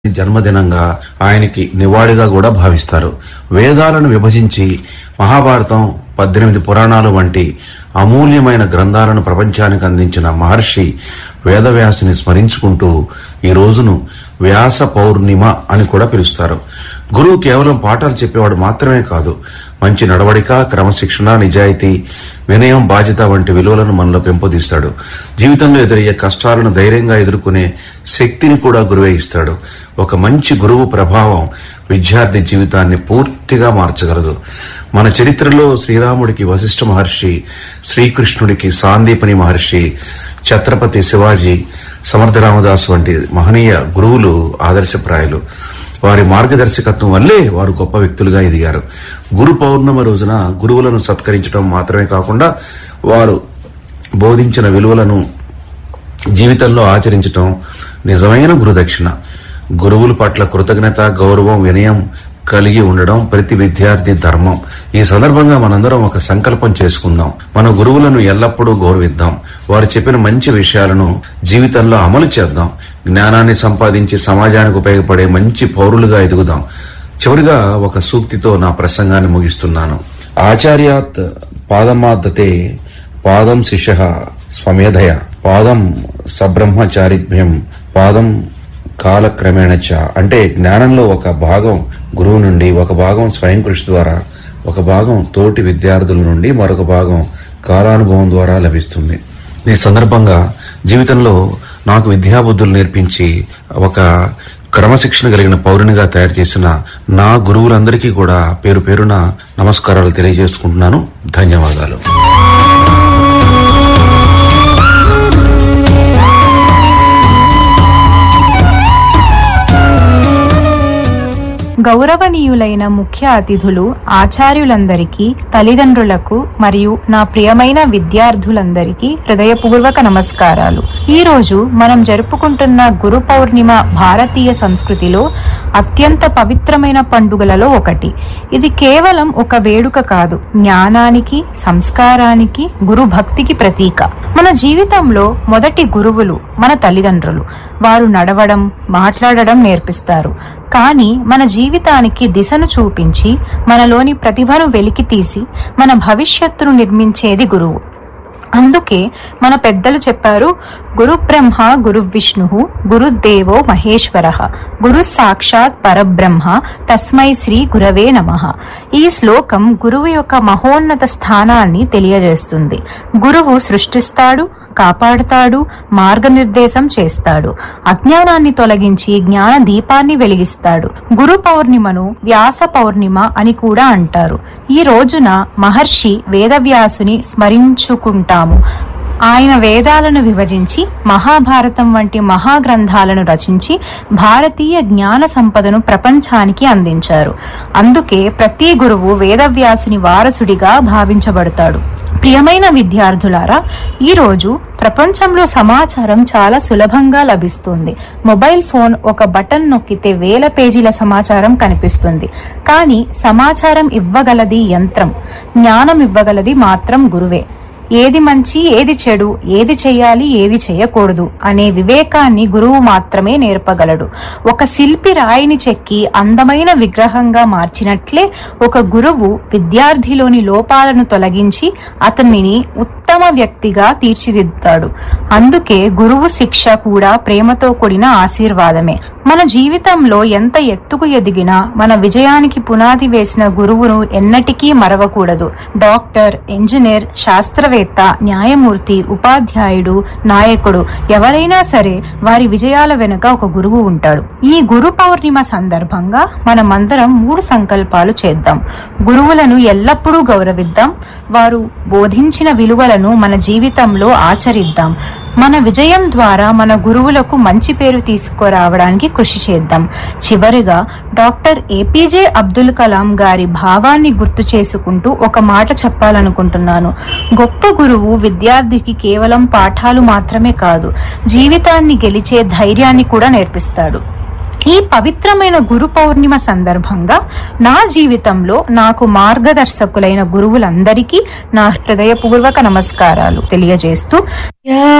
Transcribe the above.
జన్మదినంగా ఆయనకి నివాళిగా కూడా భావిస్తారు వేదాలను విభజించి మహాభారతం పద్దెనిమిది పురాణాలు వంటి అమూల్యమైన గ్రంథాలను ప్రపంచానికి అందించిన మహర్షి వేదవ్యాసుని స్మరించుకుంటూ ఈ రోజును వ్యాస పౌర్ణిమ అని కూడా పిలుస్తారు గురువు కేవలం పాఠాలు చెప్పేవాడు మాత్రమే కాదు మంచి నడవడిక క్రమశిక్షణ నిజాయితీ వినయం బాధ్యత వంటి విలువలను మనలో పెంపొందిస్తాడు జీవితంలో ఎదురయ్యే కష్టాలను ధైర్యంగా ఎదుర్కొనే శక్తిని కూడా గురువే ఇస్తాడు ఒక మంచి గురువు ప్రభావం విద్యార్థి జీవితాన్ని పూర్తిగా మార్చగలదు మన చరిత్రలో శ్రీరాముడికి వశిష్ఠ మహర్షి శ్రీకృష్ణుడికి సాందీపని మహర్షి ఛత్రపతి శివాజీ సమర్థ రామదాస్ వంటి మహనీయ గురువులు ఆదర్శప్రాయాలు వారి మార్గదర్శకత్వం వల్లే వారు గొప్ప వ్యక్తులుగా ఎదిగారు గురు పౌర్ణమి రోజున గురువులను సత్కరించడం మాత్రమే కాకుండా వారు బోధించిన విలువలను జీవితంలో ఆచరించటం నిజమైన గురుదక్షిణ గురువుల పట్ల కృతజ్ఞత గౌరవం వినయం కలిగి ఉండడం ప్రతి విద్యార్థి ధర్మం ఈ సందర్భంగా మనందరం ఒక సంకల్పం చేసుకుందాం మన గురువులను ఎల్లప్పుడూ గౌరవిద్దాం వారు చెప్పిన మంచి విషయాలను జీవితంలో అమలు చేద్దాం జ్ఞానాన్ని సంపాదించి సమాజానికి ఉపయోగపడే మంచి పౌరులుగా ఎదుగుదాం చివరిగా ఒక సూక్తితో నా ప్రసంగాన్ని ముగిస్తున్నాను ఆచార్యాత్ పాదమాద్దతే పాదం శిష్య స్వమేధయ పాదం సబ్రహ్మచారిభ్యం పాదం కాలక్రమేణ చ అంటే జ్ఞానంలో ఒక భాగం గురువు నుండి ఒక భాగం స్వయం కృషి ద్వారా ఒక భాగం తోటి విద్యార్థుల నుండి మరొక భాగం కాలానుభవం ద్వారా లభిస్తుంది ఈ సందర్భంగా జీవితంలో నాకు విద్యాబుద్ధులు నేర్పించి ఒక క్రమశిక్షణ కలిగిన పౌరునిగా తయారు చేసిన నా గురువులందరికీ కూడా పేరు పేరున నమస్కారాలు తెలియజేసుకుంటున్నాను ధన్యవాదాలు గౌరవనీయులైన ముఖ్య అతిథులు ఆచార్యులందరికీ తల్లిదండ్రులకు మరియు నా ప్రియమైన విద్యార్థులందరికీ హృదయపూర్వక నమస్కారాలు ఈ రోజు మనం జరుపుకుంటున్న గురు పౌర్ణిమ భారతీయ సంస్కృతిలో అత్యంత పవిత్రమైన పండుగలలో ఒకటి ఇది కేవలం ఒక వేడుక కాదు జ్ఞానానికి సంస్కారానికి గురు భక్తికి ప్రతీక మన జీవితంలో మొదటి గురువులు మన తల్లిదండ్రులు వారు నడవడం మాట్లాడడం నేర్పిస్తారు కానీ మన జీవితానికి దిశను చూపించి మనలోని ప్రతిభను వెలికితీసి మన భవిష్యత్తును నిర్మించేది గురువు అందుకే మన పెద్దలు చెప్పారు గురు బ్రహ్మ గురు విష్ణు గురుదేవో మహేశ్వర గురు సాక్షాత్ పరబ్రహ్మ తస్మై శ్రీ గురవే నమః ఈ శ్లోకం గురువు యొక్క మహోన్నత స్థానాన్ని తెలియజేస్తుంది గురువు సృష్టిస్తాడు కాపాడుతాడు మార్గనిర్దేశం చేస్తాడు అజ్ఞానాన్ని తొలగించి జ్ఞాన దీపాన్ని వెలిగిస్తాడు గురు పౌర్ణిమను వ్యాస పౌర్ణిమ అని కూడా అంటారు ఈ రోజున మహర్షి వేదవ్యాసుని స్మరించుకుంటాము ఆయన వేదాలను విభజించి మహాభారతం వంటి మహాగ్రంథాలను రచించి భారతీయ జ్ఞాన సంపదను ప్రపంచానికి అందించారు అందుకే ప్రతి గురువు వేదవ్యాసుని వారసుడిగా భావించబడతాడు ప్రియమైన విద్యార్థులారా ఈ రోజు ప్రపంచంలో సమాచారం చాలా సులభంగా లభిస్తుంది మొబైల్ ఫోన్ ఒక బటన్ నొక్కితే వేల పేజీల సమాచారం కనిపిస్తుంది కానీ సమాచారం ఇవ్వగలది యంత్రం జ్ఞానం ఇవ్వగలది మాత్రం గురువే ఏది మంచి ఏది చెడు ఏది చేయాలి ఏది చేయకూడదు అనే వివేకాన్ని గురువు మాత్రమే నేర్పగలడు ఒక శిల్పి రాయిని చెక్కి అందమైన విగ్రహంగా మార్చినట్లే ఒక గురువు విద్యార్థిలోని లోపాలను తొలగించి అతనిని ఉత్తమ వ్యక్తిగా తీర్చిదిద్దుతాడు అందుకే గురువు శిక్ష కూడా ప్రేమతో కూడిన ఆశీర్వాదమే మన జీవితంలో ఎంత ఎత్తుకు ఎదిగినా మన విజయానికి పునాది వేసిన గురువును ఎన్నటికీ మరవకూడదు డాక్టర్ ఇంజనీర్ శాస్త్రవేత్త న్యాయమూర్తి ఉపాధ్యాయుడు నాయకుడు ఎవరైనా సరే వారి విజయాల వెనుక ఒక గురువు ఉంటాడు ఈ గురు పౌర్ణిమ సందర్భంగా మనమందరం మూడు సంకల్పాలు చేద్దాం గురువులను ఎల్లప్పుడూ గౌరవిద్దాం వారు బోధించిన విలువలను మన జీవితంలో ఆచరిద్దాం మన విజయం ద్వారా మన గురువులకు మంచి పేరు తీసుకురావడానికి కృషి చేద్దాం చివరిగా డాక్టర్ ఏపీజే అబ్దుల్ కలాం గారి భావాన్ని గుర్తు చేసుకుంటూ ఒక మాట చెప్పాలనుకుంటున్నాను గొప్ప గురువు విద్యార్థికి కేవలం పాఠాలు మాత్రమే కాదు జీవితాన్ని గెలిచే ధైర్యాన్ని కూడా నేర్పిస్తాడు ఈ పవిత్రమైన గురు పౌర్ణిమ సందర్భంగా నా జీవితంలో నాకు మార్గదర్శకులైన గురువులందరికీ నా హృదయపూర్వక నమస్కారాలు తెలియజేస్తూ